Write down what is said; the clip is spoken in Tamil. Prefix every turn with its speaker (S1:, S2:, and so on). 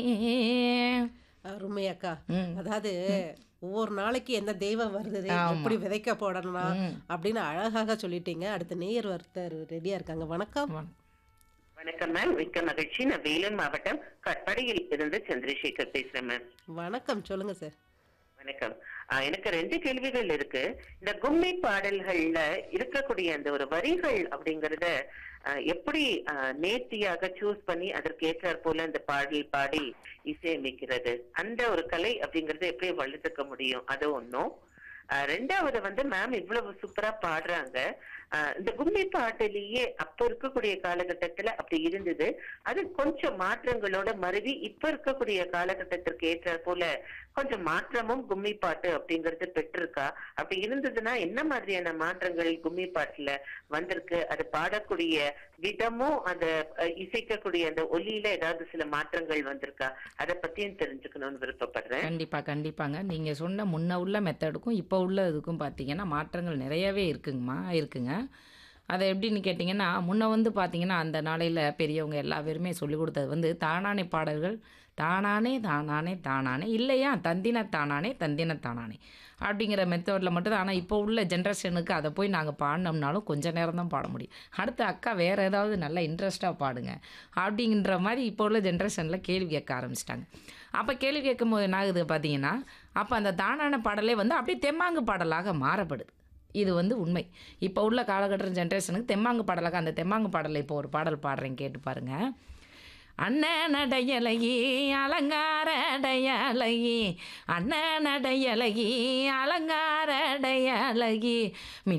S1: அருமை அக்கா
S2: ம்.
S1: அதாவது ஒவ்வொரு நாளைக்கு எந்த தெய்வம் வருது
S2: ஆமா.
S1: எப்படி விதைக்க போடணும்
S2: ம்.
S1: அப்படின்னு அழகாக சொல்லிட்டீங்க அடுத்த நேயர் ஒருத்தர் ரெடியா இருக்காங்க வணக்கம்
S2: வணக்கம்.
S3: வணக்கம் மேம் மிக்க மகிழ்ச்சி நான் வேலூர் மாவட்டம் கட்படியில் இருந்து சந்திரசேகர் பேசுறேன் மேம்
S1: வணக்கம் சொல்லுங்க சார்
S3: வணக்கம் ஆஹ் எனக்கு ரெண்டு கேள்விகள் இருக்கு இந்த கும்மி பாடல்கள்ல இருக்கக்கூடிய அந்த ஒரு வரிகள் அப்படிங்கறத ஆஹ் எப்படி ஆஹ் நேர்த்தியாக சூஸ் பண்ணி அதற்கு ஏற்றாற் போல அந்த பாடல் பாடி இசையமைக்கிறது அந்த ஒரு கலை அப்படிங்கறத எப்படி வளர்த்துக்க முடியும் அது ஒண்ணும் ஆஹ் ரெண்டாவது வந்து மேம் இவ்வளவு சூப்பரா பாடுறாங்க ஆஹ் இந்த கும்மி பாட்டிலேயே அப்ப இருக்கக்கூடிய காலகட்டத்துல அப்படி இருந்தது அது கொஞ்சம் மாற்றங்களோட மருவி இப்ப இருக்கக்கூடிய காலகட்டத்திற்கு ஏற்றாற் போல கொஞ்சம் மாற்றமும் கும்மி பாட்டு அப்படிங்கறது பெற்றிருக்கா அப்படி இருந்ததுன்னா என்ன மாதிரியான மாற்றங்கள் கும்மி பாட்டுல வந்திருக்கு அது பாடக்கூடிய விதமும் அத அஹ், இசைக்கக்கூடிய அந்த ஒலியில ஏதாவது சில மாற்றங்கள் வந்திருக்கா அதை பத்தியும் தெரிஞ்சுக்கணும்னு விருப்பப்படுறேன்
S2: கண்டிப்பா கண்டிப்பாங்க நீங்க சொன்ன முன்ன உள்ள மெத்தடுக்கும் இப்போ உள்ள இதுக்கும் பார்த்தீங்கன்னா மாற்றங்கள் நிறையவே இருக்குங்கம்மா இருக்குங்க அதை எப்படின்னு கேட்டிங்கன்னா முன்ன வந்து பார்த்தீங்கன்னா அந்த நாளையில் பெரியவங்க எல்லா பேருமே சொல்லி கொடுத்தது வந்து தானானே பாடல்கள் தானானே தானானே தானானே இல்லையா தந்தின தானானே தந்தின தானானே அப்படிங்கிற மெத்தடில் மட்டும் தான் ஆனால் இப்போ உள்ள ஜென்ரேஷனுக்கு அதை போய் நாங்கள் பாடினோம்னாலும் கொஞ்ச நேரம் தான் பாட முடியும் அடுத்து அக்கா வேறு ஏதாவது நல்லா இன்ட்ரெஸ்ட்டாக பாடுங்க அப்படிங்கிற மாதிரி இப்போ உள்ள ஜென்ரேஷனில் கேள்வி கேட்க ஆரம்பிச்சிட்டாங்க அப்போ கேள்வி கேட்கும்போது என்ன ஆகுது பார்த்தீங்கன்னா அப்போ அந்த தானான பாடலே வந்து அப்படியே தெம்மாங்கு பாடலாக மாறப்படுது இது வந்து உண்மை இப்போ உள்ள காலகட்ட ஜென்ரேஷனுக்கு தெம்மாங்கு பாடலாக அந்த தெம்மாங்கு பாடலை இப்போ ஒரு பாடல் பாடுறேன் கேட்டு பாருங்க அண்ணனடையலகி அலங்காரடையலகி அண்ணனடையலகி அலங்காரடையலகி